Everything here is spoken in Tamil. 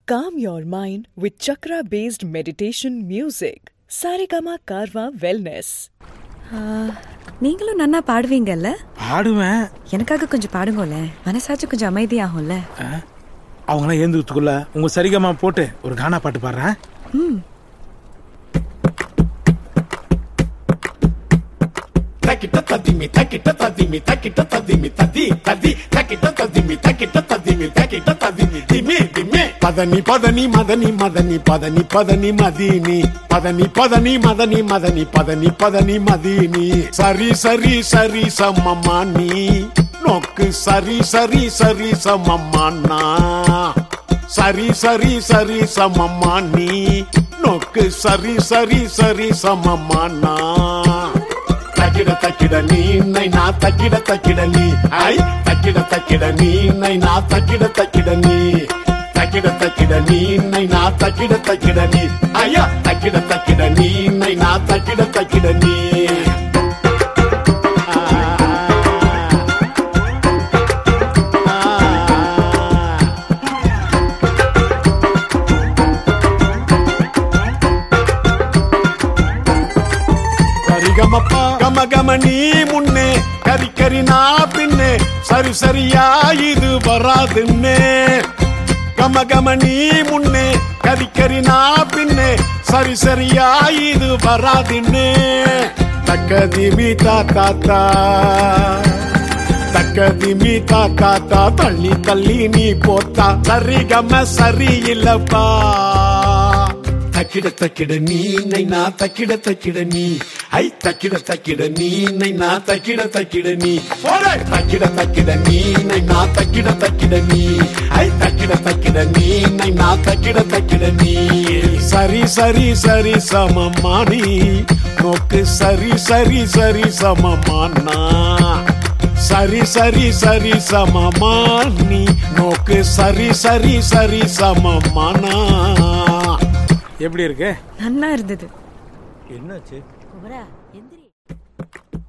Calm your mind with chakra based meditation music. Saregama Karwa Wellness. நீங்களும் நன்னா பாடுவீங்கல்ல பாடுவேன் எனக்காக கொஞ்சம் பாடுங்கல்ல மனசாச்சும் கொஞ்சம் அமைதியாகும்ல அவங்களாம் ஏந்துக்கிறதுக்குள்ள உங்க சரிகமா போட்டு ஒரு கானா பாட்டு பாடுறேன் தக்கிட்ட தத்திமி தக்கிட்ட தத்திமி தக்கிட்ட தத்திமி தத்தி தத்தி தக்கிட்ட தத்திமி தக்கிட்ட தத்திமி தக்கிட்ட தத்திமி திமி திமி பதனி பதனி மதனி மதனி பதனி பதனி மதினி பதனி பதனி மதனி மதனி பதனி பதனி மதினி சரி சரி சரி சமம்மா நீ நோக்கு சரி சரி சரி சமம்மாண்ணா சரி சரி சரி சமம்மா நீ நோக்கு சரி சரி சரி சமம்மாண்ணா தக்கிட தக்கிட நீ நை நா தக்கிட தக்கிட நீ ஐ தக்கிட தக்கிட நீ நை நா தக்கிட தக்கிட நீ தக்கிட தக்கிட நீ நை நா தக்கிட தக்கிட நீ ஐயா தக்கிட தக்கிட நீ நை நா தக்கிட தக்கிட நீ கரிகமப்பா கம கம நீ முன்னே கரி கரி நா பின்னே சரி சரியா இது வராதுன்னே கம கம நீ முன்னே கரி கரி நா பின்னே சரி சரியா இது வராதுன்னே தக்க திமி தாத்தா தா தக்க திமி தாத்தா தா தள்ளி தள்ளி நீ போத்தா சரி கம சரியில்லப்பா தக்கிட தக்கிட நீ நை நா தக்கிட தக்கிட நீ ஐ தக்கிட தக்கிட நீ நை நா தக்கிட தக்கிட நீ போடே தக்கிட தக்கிட நீ நை நா தக்கிட தக்கிட நீ ஐ தக்கிட தக்கிட நீ நை நா தக்கிட தக்கிட நீ சரி சரி சரி சமமானி நோக்கு சரி சரி சரி சமமானா சரி சரி சரி சமமானி நோக்கு சரி சரி சரி சமமானா எப்படி இருக்கு நன்னா இருந்தது என்னாச்சு குமரா எந்திரி